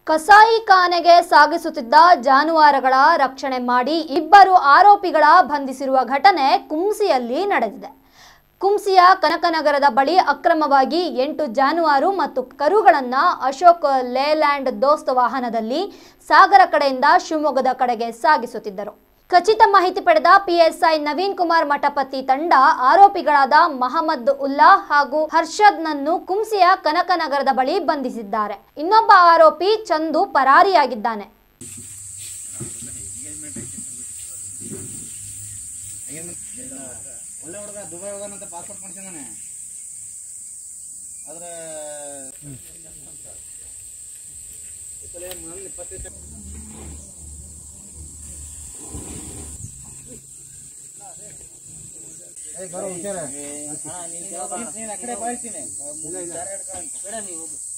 ಕಸಾಯಿಖಾನೆಗೆ ಸಾಗಿಸುತ್ತಿದ್ದ ಜಾನುವಾರುಗಳ ರಕ್ಷಣೆ ಮಾಡಿ ಇಬ್ಬರು ಆರೋಪಿಗಳ ಬಂಧಿಸಿರುವ ಘಟನೆ ಕುಂಸಿಯಲ್ಲಿ ನಡೆದಿದೆ ಕುಂಸಿಯ ಕನಕನಗರದ ಬಳಿ ಅಕ್ರಮವಾಗಿ ಎಂಟು ಜಾನುವಾರು ಮತ್ತು ಕರುಗಳನ್ನ ಅಶೋಕ್ ಲೇಲ್ಯಾಂಡ್ ದೋಸ್ತ್ ವಾಹನದಲ್ಲಿ ಸಾಗರ ಕಡೆಯಿಂದ ಶಿವಮೊಗ್ಗದ ಕಡೆಗೆ ಸಾಗಿಸುತ್ತಿದ್ದರು ಖಚಿತ ಮಾಹಿತಿ ಪಡೆದ ಪಿಎಸ್ಐ ನವೀನ್ ಕುಮಾರ್ ಮಠಪತಿ ತಂಡ ಆರೋಪಿಗಳಾದ ಮಹಮ್ಮದ್ ಉಲ್ಲಾ ಹಾಗೂ ಹರ್ಷದ್ನನ್ನು ಕುಂಸಿಯ ಕನಕನಗರದ ಬಳಿ ಬಂಧಿಸಿದ್ದಾರೆ ಇನ್ನೊಬ್ಬ ಆರೋಪಿ ಚಂದು ಪರಾರಿಯಾಗಿದ್ದಾನೆ ಒಳ್ಳೆ ಹುಡುಗ ದುಬೈ ಹೋಗೋಣಂತ ಪಾಸ್ಪೋರ್ಟ್ ಮಾಡ್ಸಿದ್ದಾನೆ ಆದ್ರ ಈ ಸಲ ಮೊದಲು ಇಪ್ಪತ್ತೈದು ನೀನ್ ಆ ಕಡೆ ಬಾಳ್ತೀನಿ ಇಲ್ಲ ಇಲ್ಲ ಕಡೆ ನೀವು ಹೋಗು